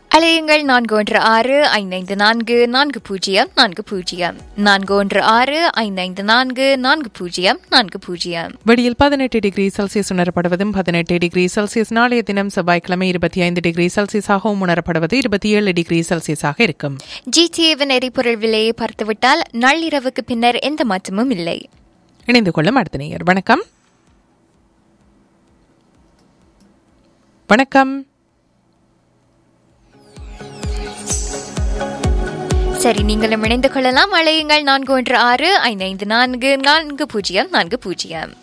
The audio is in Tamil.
அலையுங்கள் நான்கு ஒன்று ஆறு ஐந்து நான்கு நான்கு பூஜ்ஜியம் நான்கு பூஜ்ஜியம் நான்கு ஒன்று ஆறு ஐந்து நான்கு நான்கு பூஜ்ஜியம் நான்கு பூஜ்ஜியம் வெளியில் பதினெட்டு டிகிரி செல்சியஸ் உணரப்படுவதும் பதினெட்டு டிகிரி செல்சியஸ் நாளைய தினம் செவ்வாய்க்கிழமை இருபத்தி ஐந்து டிகிரி செல்சியஸாகவும் உணரப்படுவது இருபத்தி ஏழு டிகிரி செல்சியஸாக இருக்கும் ஜிடிஏவின் எரிபொருள் விலையை பார்த்துவிட்டால் நள்ளிரவுக்கு பின்னர் எந்த மாற்றமும் இல்லை இணைந்து கொள்ளும் அடுத்த நேயர் வணக்கம் வணக்கம் சரி நீங்களும் இணைந்து கொள்ளலாம் அலையுங்கள் நான்கு ஒன்று ஆறு ஐந்து நான்கு நான்கு பூஜ்ஜியம் நான்கு பூஜ்ஜியம்